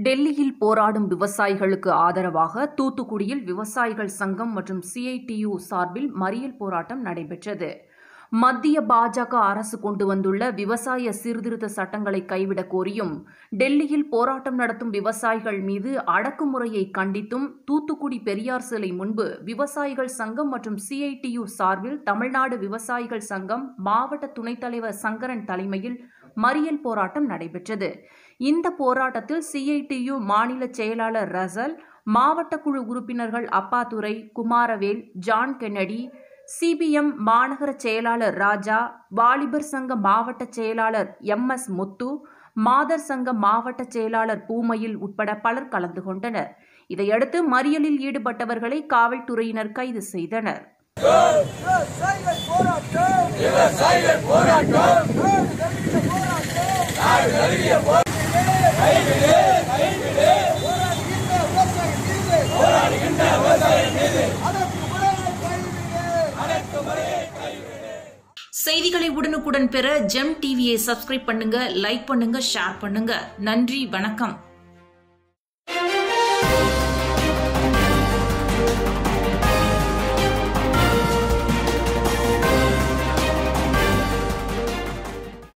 டெல்லியில் போராடும் விவசாயிகளுக்கு ஆதரவாக தூத்துக்குடியில் விவசாயிகள் சங்கம் மற்றும் சிஐடியு சார்பில் மறியல் போராட்டம் நடைபெற்றது மத்திய பாஜக அரசு கொண்டு வந்துள்ள விவசாய சீர்திருத்த சட்டங்களை கைவிடக் கோரியும் டெல்லியில் போராட்டம் நடத்தும் விவசாயிகள் மீது அடக்குமுறையை கண்டித்தும் தூத்துக்குடி பெரியார் சிலை முன்பு விவசாயிகள் சங்கம் மற்றும் சிஐடியு சார்பில் தமிழ்நாடு விவசாயிகள் சங்கம் மாவட்ட துணைத் தலைவர் சங்கரன் தலைமையில் மறியல் போராட்டம் நடைபெற்றது இந்த போராட்டத்தில் சிஐடியு மாநில செயலாளர் ரசல் மாவட்ட குழு உறுப்பினர்கள் அப்பாதுரை குமாரவேல் ஜான் கென்னடி சிபிஎம் மாநகர செயலாளர் ராஜா வாலிபர் சங்க மாவட்ட செயலாளர் எம் எஸ் முத்து மாதர் சங்க மாவட்ட செயலாளர் பூமையில் உட்பட பலர் கலந்து கொண்டனர் இதையடுத்து மறியலில் ஈடுபட்டவர்களை காவல்துறையினர் கைது செய்தனர் விவசாயிகள் போராட்டம் விவசாயிகள் போராட்டம் நாடு நெருங்கிய போராட்டம் போராடுகின்ற விவசாயி மீது அடக்குமுறையை கைவிடு செய்திகளை உடனுக்குடன் பெற ஜெம் டிவியை சப்ஸ்கிரைப் பண்ணுங்க லைக் பண்ணுங்க ஷேர் பண்ணுங்க நன்றி வணக்கம்